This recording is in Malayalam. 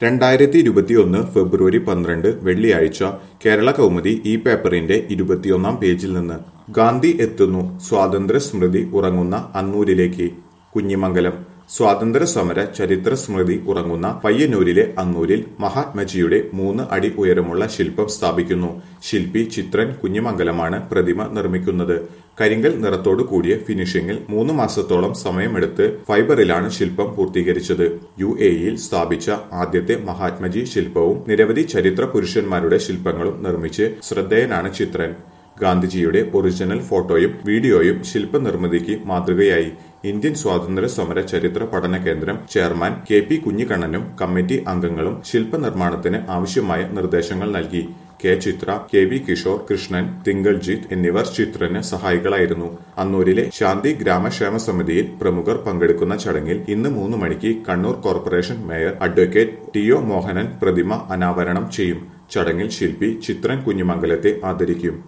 രണ്ടായിരത്തി ഇരുപത്തിയൊന്ന് ഫെബ്രുവരി പന്ത്രണ്ട് വെള്ളിയാഴ്ച കേരള കൗമുദി ഈ പേപ്പറിന്റെ ഇരുപത്തിയൊന്നാം പേജിൽ നിന്ന് ഗാന്ധി എത്തുന്നു സ്വാതന്ത്ര്യ സ്മൃതി ഉറങ്ങുന്ന അന്നൂരിലേക്ക് കുഞ്ഞിമംഗലം സ്വാതന്ത്ര്യ സമര ചരിത്ര സ്മൃതി ഉറങ്ങുന്ന പയ്യന്നൂരിലെ അന്നൂരിൽ മഹാത്മജിയുടെ മൂന്ന് അടി ഉയരമുള്ള ശില്പം സ്ഥാപിക്കുന്നു ശില്പി ചിത്രൻ കുഞ്ഞിമംഗലമാണ് പ്രതിമ നിർമ്മിക്കുന്നത് കരിങ്കൽ നിറത്തോടു കൂടിയ ഫിനിഷിംഗിൽ മൂന്ന് മാസത്തോളം സമയമെടുത്ത് ഫൈബറിലാണ് ശില്പം പൂർത്തീകരിച്ചത് യു എയിൽ സ്ഥാപിച്ച ആദ്യത്തെ മഹാത്മജി ശില്പവും നിരവധി ചരിത്ര പുരുഷന്മാരുടെ ശില്പങ്ങളും നിർമ്മിച്ച് ശ്രദ്ധേയനാണ് ചിത്രൻ ഗാന്ധിജിയുടെ ഒറിജിനൽ ഫോട്ടോയും വീഡിയോയും ശില്പനിർമ്മിതിക്ക് മാതൃകയായി ഇന്ത്യൻ സ്വാതന്ത്ര്യ സമര ചരിത്ര പഠന കേന്ദ്രം ചെയർമാൻ കെ പി കുഞ്ഞിക്കണ്ണനും കമ്മിറ്റി അംഗങ്ങളും ശില്പനിർമ്മാണത്തിന് ആവശ്യമായ നിർദ്ദേശങ്ങൾ നൽകി K Chithra K V Kishore Krishnan Thinkaljeeth എന്നിവർ ചിത്രന് സഹായികളായിരുന്നു അന്നൂരിലെ ശാന്തി ഗ്രാമക്ഷേമ സമിതിയിൽ പ്രമുഖർ പങ്കെടുക്കുന്ന ചടങ്ങിൽ ഇന്ന് മൂന്ന് മണിക്ക് Kannur corporation mayor advocate T O Mohanan പ്രതിമ അനാവരണം ചെയ്യും ചടങ്ങിൽ ശില്പി ചിത്രൻ കുഞ്ഞിമംഗലത്തെ ആദരിക്കും